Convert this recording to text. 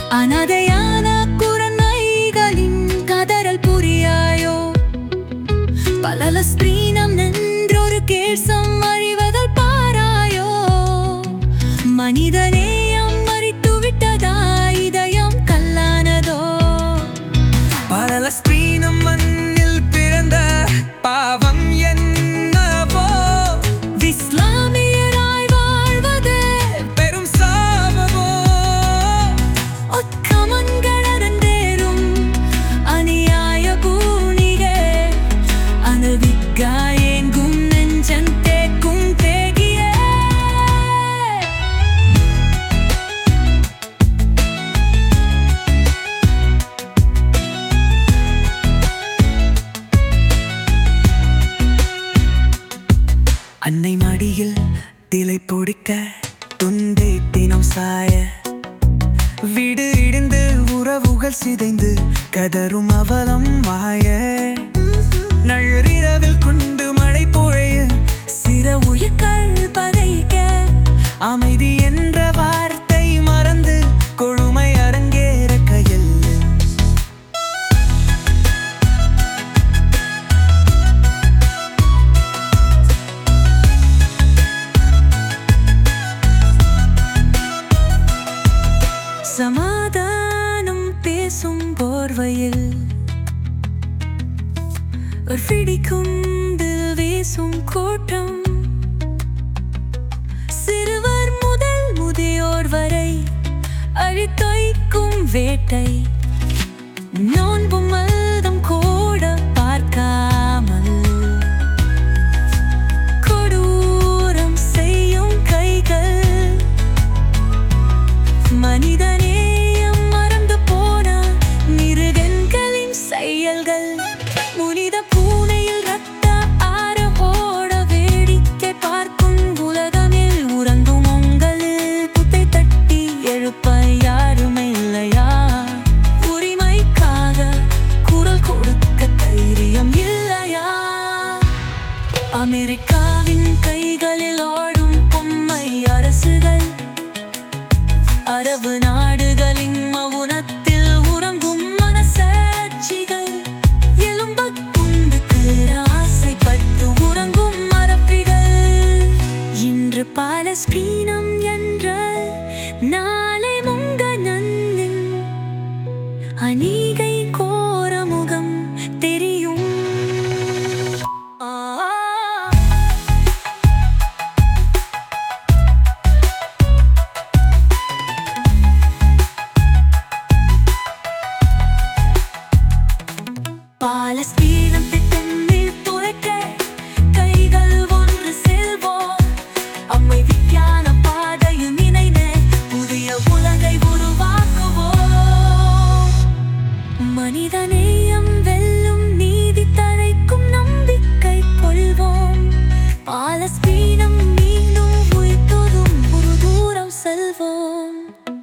அனாதையான குரங்கைகளின் கதறல் புரியாயோ பலலஸ்தீனம் நின்றொரு கேசம் அறிவதல் பாராயோ மனிதநேயம் மறித்து விட்டதா இதயம் கல்லானதோ பலஸ்தீனம் மண்ணில் பிறந்த பாவம் என்னவோ இஸ்லாமியராய் வாழ்வது பெரும் சாபமோ ஒக்கமன்களடந்தேறும் அநியாய பூனிகே அனுவிக்காயேங்கும் நெஞ்சன் தேக்கும் தேகியே அன்னை மடியில் திலை பொடிக்க துண்டை தினம் சாய வீடு இடிந்து உறவுகள் சிதைந்து கதரும் அவலம் மாய நள்ளிரவில் குண்டு மழை பொழைய சிற உயிர்கள் பதைக்க அமைதி என்ற வார்த்தை மறந்து கொழுமை அரங்கேற கையில் சமாதானம் பேசும் போர்வையில் ஒரு பிடிக்குண்டு வீசும் கூட்டம் சிறுவர் முதல் முதியோர் வரை அழித்தொய்க்கும் வேட்டை நோன்பும் மல்தம் கூட பார்க்காமல் கொடூரம் செய்யும் கைகள் மனிதநேயம் மறந்து போன மிருகங்களின் செயல்கள் முனித பூனையில் ரத்த ஆற ஓட வேடிக்கை பார்க்கும் உலகமில் உறங்கும் உங்கள் புத்தை தட்டி எழுப்ப யாரும் இல்லையா உரிமைக்காக குரல் கொடுக்க தைரியம் இல்லையா அமெரிக்காவின் கைகளில் ஆடும் பொம்மை அரசுகள் அரபு நாடுகளின் மவுனத்தில் உறங்கும் மனசாட்சிகள் எலும்பக் குண்டுக்கு ஆசைப்பட்டு உறங்கும் மரப்பிகள் இன்று பாலஸ்தீனம் என்ற நாளை முங்க நன்னின் அநீகை கோர முகம் தெரியும் ஆ பாலஸ்தீனம் திட்டமில் துளைக்க கைகள் ஒன்று செல்வோம் அமைதிக்கான பாதையில் நினைந்து புதிய உலகை உருவாக்குவோம் மனிதநேயம் வெல்லும் நீதி தழைக்கும் நம்பிக்கை கொள்வோம் பாலஸ்தீனம் மீண்டும் உயிர்த்தொரும் ஒரு தூரம் செல்வோம்